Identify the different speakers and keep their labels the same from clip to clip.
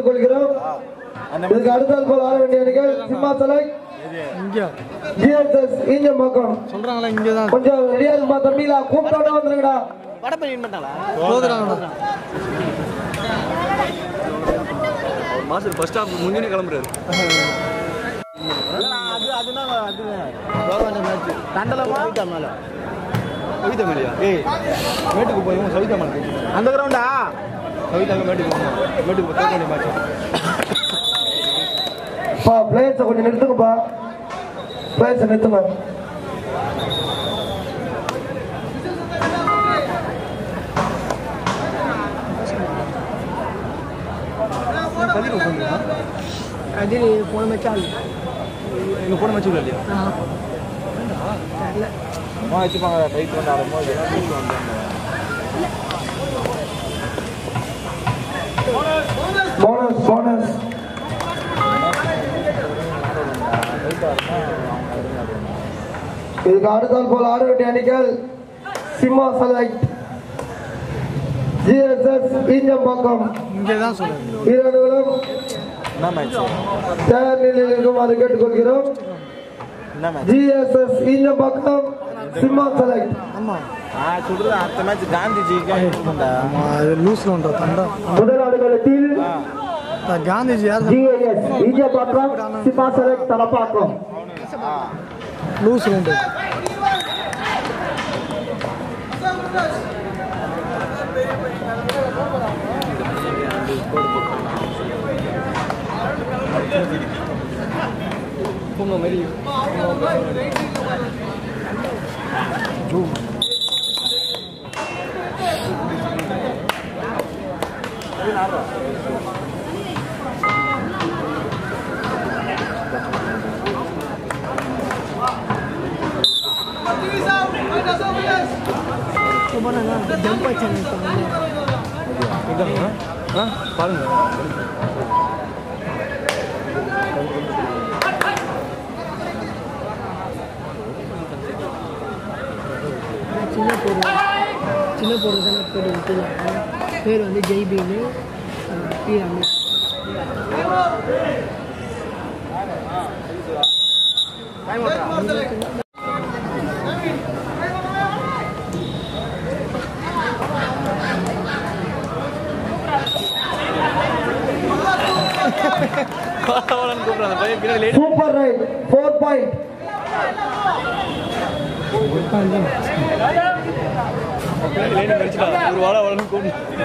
Speaker 1: கேட்டுக்கொள்கிறோம் இதுக்கு அடுத்தால் போல் ஆட வேண்டிய அணிகள் சிம்மாசலை
Speaker 2: இங்கே
Speaker 1: ஜிஎஸ்எஸ் ஈஞ்சம்பாக்கம்
Speaker 2: சொல்கிறாங்களா இங்கே தான்
Speaker 1: கொஞ்சம் ரெடியா இருக்குமா தம்பிங்களா கூப்பிட்டோட வந்துருங்கடா
Speaker 2: போதுறாங்கடா
Speaker 3: மாஸ்டர் ஃபர்ஸ்ட் ஹாஃப் முன்னே கிளம்புறாரு கவிதா மேலையா ஏய் மேட்டுக்கு போய் சவிதா மேலே அந்த கிரவுண்டா கவிதாங்க மேட்டுக்கு போகணும் மேட்டுக்கு போய் தோக்க வேண்டிய மேட்ச்
Speaker 1: பா பிளேயர்ஸை கொஞ்சம் நிறுத்துங்கப்பா பிளேயர்ஸை நிறுத்துங்க
Speaker 2: அது போன மச்சால்
Speaker 3: இங்கே போன மேட்ச் இல்லையா அம்மா வச்சுப்பாங்க ரைட் வந்து ஆடும்போது எல்லாம் வீட்டுக்கு வந்தாங்க
Speaker 1: போனஸ் போனஸ் இதுக்கு அடுத்தால் போல் ஆட வேண்டிய அணிகள் சிம்மா செலக்ட் ஜிஎஸ்எஸ் ஈஞ்சம்பாக்கம்
Speaker 2: இங்கே தான் சொல்லுங்கள்
Speaker 1: இரண்டுகளும்
Speaker 3: என்ன மேட்ச்
Speaker 1: தயார் நிலையில் இருக்குமாறு கேட்டுக்கொள்கிறோம்
Speaker 3: என்ன match
Speaker 1: GSS Injambakkam Simma select
Speaker 2: ஆமாம்
Speaker 3: நான் சொல்றது அடுத்த மேட்ச் காந்திஜிக்கு இருக்கும்டா
Speaker 2: அது லூஸில் உண்டா தண்டா
Speaker 1: முதல் ஆடுகளத்தில்
Speaker 2: காந்திஜி யார்
Speaker 1: ஜிஏஎஸ் ஈஞ்சம்பாக்கம் சிம்மா செலக்ட் தலப்பாக்கம்
Speaker 2: லூஸில் உண்டு ஜம்ப் ஆச்சு
Speaker 3: ஆ பாருங்க
Speaker 4: சின்ன பொருள் சின்ன பொருள் தானே போட்டு விட்டுருவாங்க பேர் வந்து ஜெய்பீனு பி ரமேஷ்
Speaker 3: கூப்பிடுறாங்க அந்த பையன் பின்னாடி lady-
Speaker 1: super right four point
Speaker 3: பின்னாடி lady மறிச்சிட்டா. ஒரு வாழை வாழன்னு கூப்பிடு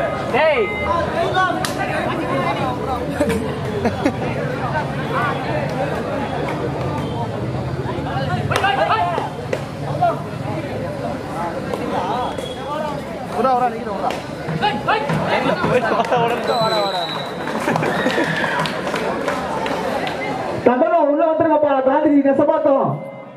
Speaker 1: தண்டனம் உள்ள வந்துருங்கப்பா காந்திஜி நெசமாத்தம்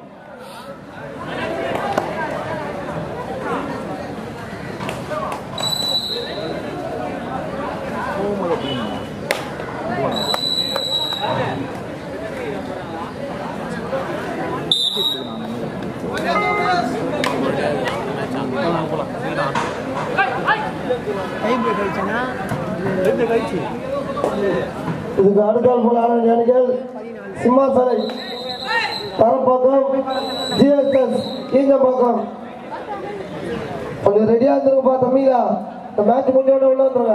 Speaker 4: கை பிரேக் ஆயிடுச்சுன்னா
Speaker 1: இதுக்கு அடுத்தால் போல ஆட வேண்டிய அணிகள் சிம்மாசனை தரப்பாக்கம் ஜிஎஸ்எஸ் ஈஞ்சம்பாக்கம் கொஞ்சம் ரெடியா இருந்துருங்கப்பா தம்பிங்களா இந்த மேட்ச் முடிஞ்சோட உள்ள வந்துருங்க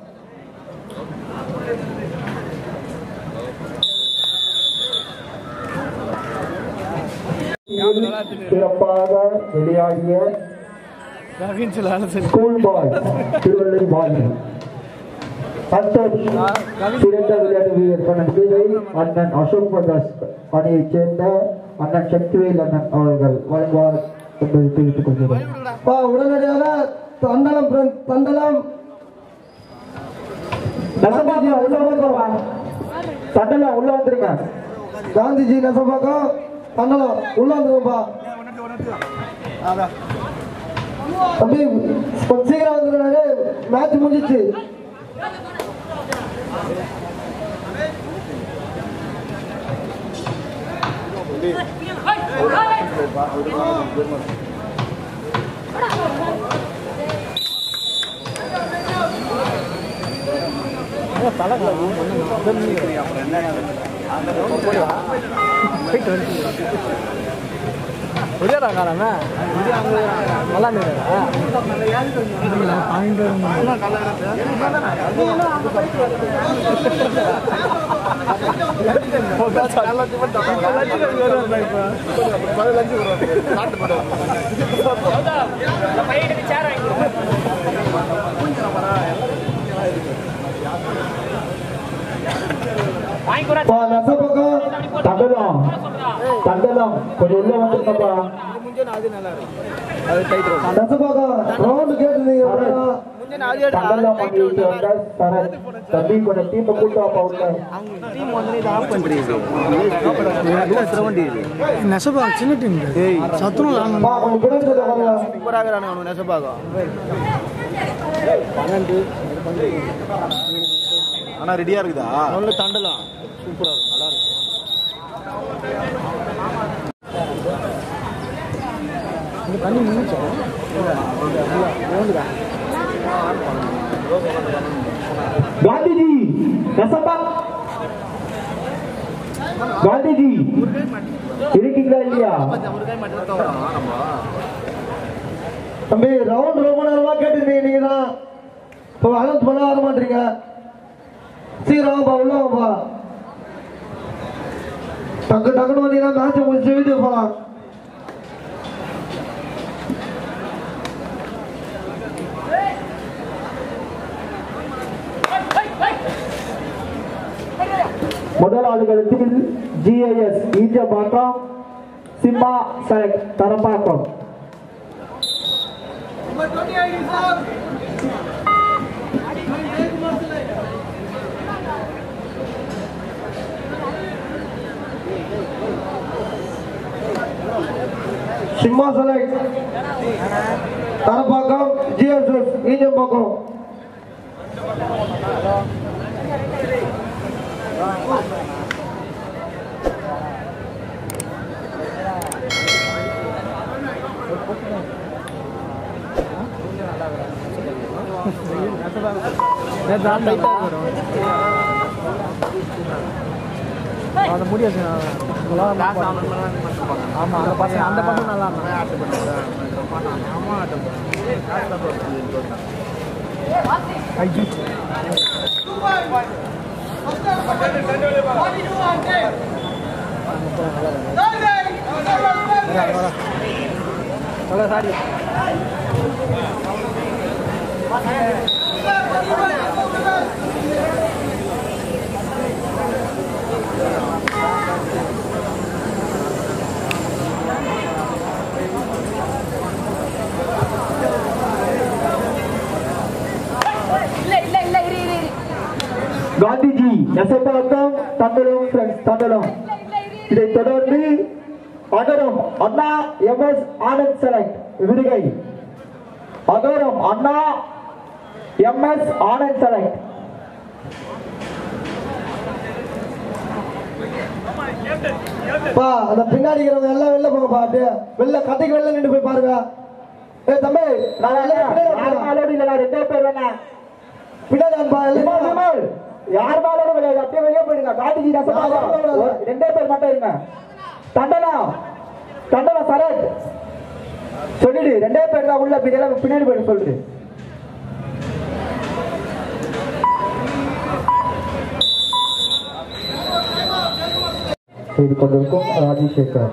Speaker 1: சிறப்பாக வெளியாகிய ஸ்கூல் பாய் திருவள்ளை பாய் சந்தோஷ் சிறந்த விளையாட்டு வீரர் கண்ணன் விஜய் அண்ணன் அசோக் பிரகாஷ் அணியைச் சேர்ந்த அண்ணன் சக்திவேல் அண்ணன் அவர்கள் வழங்குவார் என்பதை தெரிவித்துக் கொள்கிறோம் உடனடியாக தண்டலம் friend, தண்டலம் நெசமாக்கம் உள்ள வந்துருங்க தண்டலம் உள்ள வந்துருங்க காந்திஜி நெசமாக்கம் தண்டலம் உள்ள வந்துருங்கப்பா தம்பி கொஞ்சம் சீக்கிரம் வந்துருங்க மேட்ச் முடிஞ்சிச்சு
Speaker 2: ஒரேடா காலமே நல்லா பாயிண்ட்
Speaker 1: பா நச பக்கம் தண்டலம் தண்டலம் கொஞ்சம் உள்ள வந்துருக்கப்பா நச பக்கம் ரவுண்டு கேட்டுருந்தீங்க தண்டலம் பண்ணிட்டு வந்தா சரண் தம்பி கொஞ்சம் டீமை கூட்டு வாப்பா உள்ள
Speaker 2: நெசப்பா சின்ன டீம் சத்துணம்
Speaker 1: பா கொஞ்சம் குறைஞ்சது வரலாம்
Speaker 3: ஆனா ரெடியா இருக்குதா
Speaker 2: நல்ல தண்டலாம் சூப்பரா இருக்கும் நல்லா இருக்கும் இந்த தண்ணி முடிச்சோம்
Speaker 1: காந்திஜி நசப்பா காந்திஜி இருக்கீங்களா இல்லையா தம்பி ரவுண்ட் ரொம்ப நேரமா கேட்டுருந்தீங்க நீங்க தான் இப்போ அனௌன்ஸ் பண்ண வர மாட்டீங்க சீக்கிரம் வாப்பா உள்ள வாப்பா டக்கு டக்குன்னு வந்தீங்கன்னா மேட்ச் முடிச்சு வீட்டுக்கு போகலாம் முதல் ஆளுகளுக்கு GIS Ejapakkam Simma select Tharapakkam Simma select Tharapakkam GSS Ejapakkam
Speaker 2: அந்த முடியாது ஆமா அந்த பசங்க அந்த பசங்க நல்லா சாரி
Speaker 5: இல்ல இல்ல இல்ல இரு இரு இரு
Speaker 1: காந்திஜி நெசப்பழக்கம் தண்டலம் ஃப்ரெண்ட்ஸ் தண்டலம் இதை தொடர்ந்து Agaram Anna M S Anand select விடுகை Agaram Anna M S Anand select பா அந்த பின்னாடி இருக்கிறவங்க எல்லாம் வெளில போங்கப்பா அப்படியே வெளில கதைக்கு வெளில நின்று போய் பாருங்க ஏ தம்பி நான் ஆளோடு இல்லை நான் ரெண்டே பேர் வேணா பின்னாடி அன்பா எல்லாம் யார் மேலும் கிடையாது அப்படியே வெளியே போயிடுங்க காந்திஜி ரசமாக ரெண்டே பேர் மட்டும் இருங்க தண்டனா தண்டனா சரத் சொல்லிடு ரெண்டே பேர் தான் உள்ள பின்னாடி பின்னாடி போயிட்டு சொல்லிடு செய்து கொண்டிருக்கும் ராஜசேகர்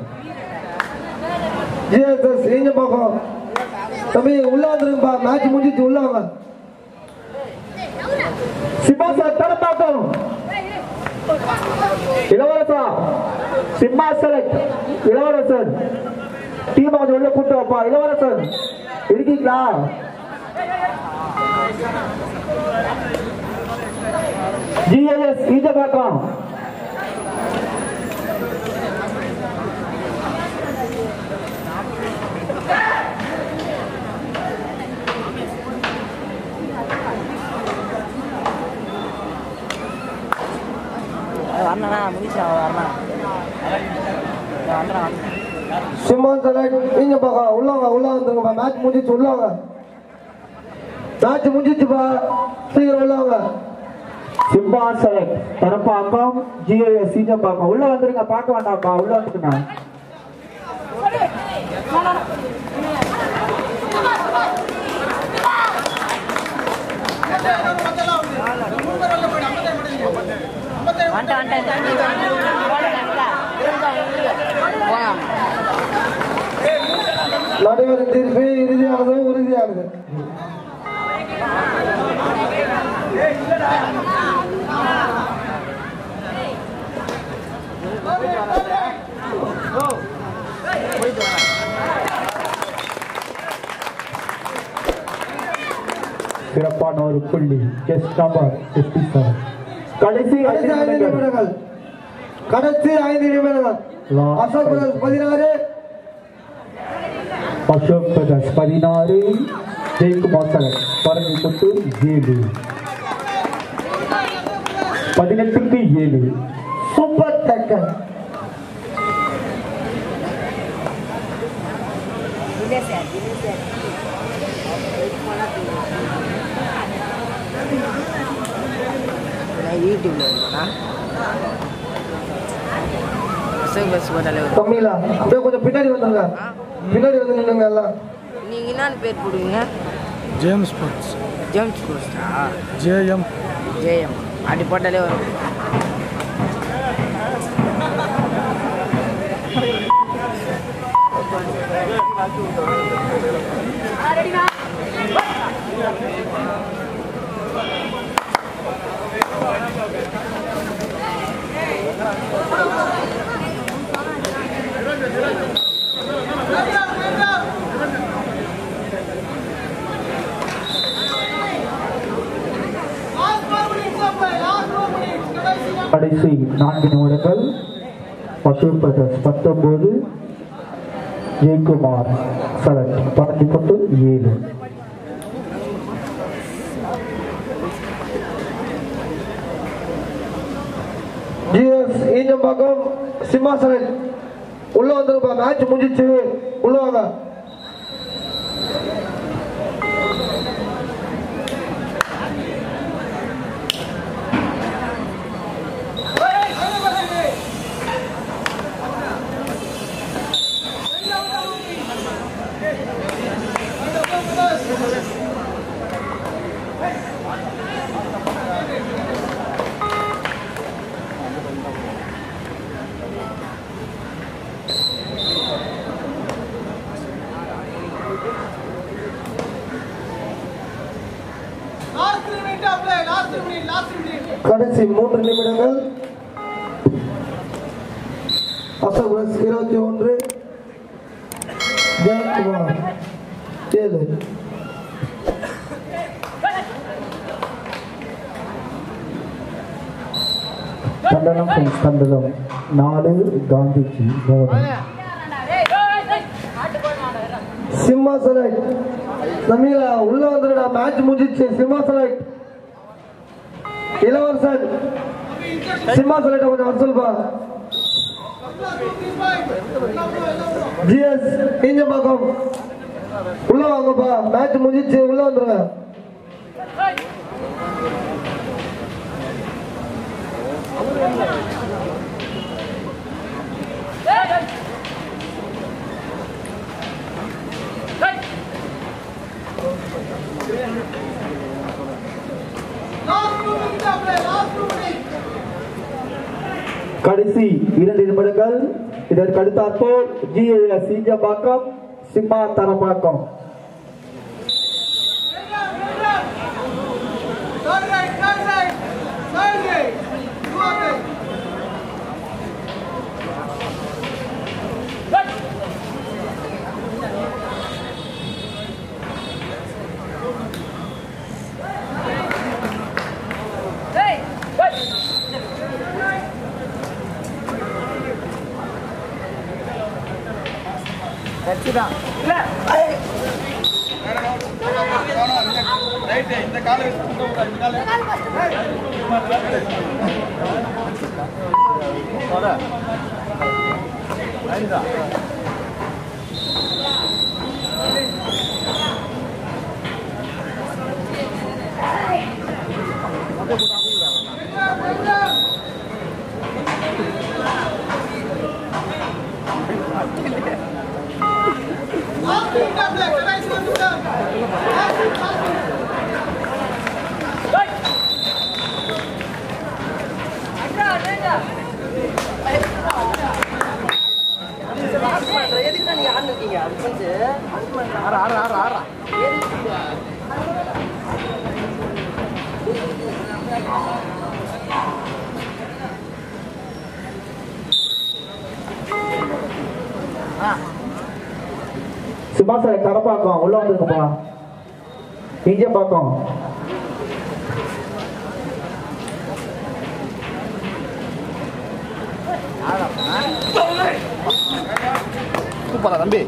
Speaker 1: ஜிஎஸ்எஸ் நீங்க பார்க்கும் தம்பி உள்ள வந்துருங்கப்பா மேட்ச் முடிஞ்சிச்சு உள்ள வாங்க சிம்மா சார் தரப்பாக்கம் இளவரசா சிம்மா செலக்ட் இளவரசன் டீம் கொஞ்சம் உள்ள கூட்டு வைப்பா இளவரசன் இருக்கீங்களா ஜிஎல்எஸ் ஈஜபாக்கம்
Speaker 2: அண்ணா முடிச்சா அண்ணா அண்ணா
Speaker 1: சிம்மான் செலக்ட் நீங்க பார்க்க உள்ளவங்க உள்ள வந்துருங்கப்பா மேட்ச் முடிஞ்சிச்சு உள்ளவங்க மேட்ச் முடிஞ்சிச்சுப்பா சீக்கிரம் உள்ளவங்க சிம்மாசனம் தரப்பாக்கம் ஜிஏஎஸ் சீஜம்பாக்கம் உள்ள வந்துருங்க பார்க்க வேண்டாம்ப்பா உள்ள வந்துருங்க
Speaker 6: நடுவர் தீர்ப்பு இறுதியானது உறுதியானது
Speaker 1: சிறப்பான ஒரு புள்ளி ஜஸ்ட் நம்பர் பிப்டி செவன் கடைசி
Speaker 6: கடைசி ஐந்து
Speaker 1: ஐந்து நிமிடங்கள்.
Speaker 6: நிமிடங்கள் கடைசி ஐந்து நிமிடங்கள்
Speaker 1: Last
Speaker 6: அசோக்
Speaker 1: five.
Speaker 6: பிரதர்ஸ் பதினாறு
Speaker 1: அசோக் பிரகாஷ் பதினாறு ஜெயக்குமார் சரத் பரங்கிக்குட்டு ஏழு பதினெட்டுக்கு ஏழு
Speaker 6: சூப்பர் டக்கர்
Speaker 4: யூடியூப்ல இருக்கா அசோக் பஸ் போட்டாலே வரும்
Speaker 6: கம்மிலா அப்படியே கொஞ்சம் பின்னாடி வந்துருங்க பின்னாடி வந்து நின்னுங்க எல்லாம்
Speaker 4: நீங்கள் என்னன்னு பேர் போடுவீங்க
Speaker 3: ஜேம்ஸ் ஸ்போர்ட்ஸ்
Speaker 4: ஜேம்ஸ் போஸ்டா
Speaker 3: ஜேஎம்
Speaker 4: ஜேஎம் அப்படி போட்டாலே வரும்
Speaker 1: கடைசி நான்கு நிமிடங்கள் அசோக் பிரகாஷ் பத்தொன்பது ஜெயக்குமார் சரத் பரங்கிக்குட்டு ஏழு
Speaker 6: ஜிஎஸ் ஈஞ்சம்பாக்கம் சிம்மாசனன் உள்ள வந்துருப்பா மேட்ச் முடிஞ்சிச்சு உள்ள வாங்க கடைசி மூன்று நிமிடங்கள் அசோக் பிரதர்ஸ் இருபத்தி ஒன்று ஜெயக்குமார் ஏழு
Speaker 1: கண்டனம் ஃப்ரெண்ட்ஸ் கண்டனம் நாலு காந்திஜி மூணு
Speaker 6: சிம்மாசனைட் தமிழா உள்ள வந்துடுடா மேட்ச் முடிஞ்சிச்சு சிம்மாசனைட் இளவரசன் சிம்மாசனைட்ட கொஞ்சம் வர சொல்பா ஜிஎஸ் ஈஞ்சம்பாக்கம் உள்ள வாங்கப்பா மேட்ச் முடிஞ்சிச்சு உள்ள வந்துருங்க
Speaker 1: கடைசி இரண்டு நிமிடங்கள் இதற்கு அடுத்தாற்போல் ஜிஎஸ் சீஜம்பாக்கம் சிம்மா தரப்பாக்கம்
Speaker 3: ஆறா ஆறா ஆறா ஆறா
Speaker 1: சிம்மாசனை கடப்பாக்கம் உள்ள வந்துருக்குப்பா இங்கே பார்க்கும்
Speaker 3: சூப்பரா தம்பி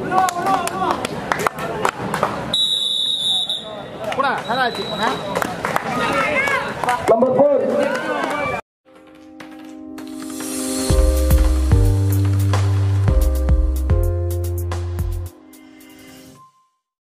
Speaker 3: கூட நல்லா ஆச்சு
Speaker 6: நம்பர் ஃபோர்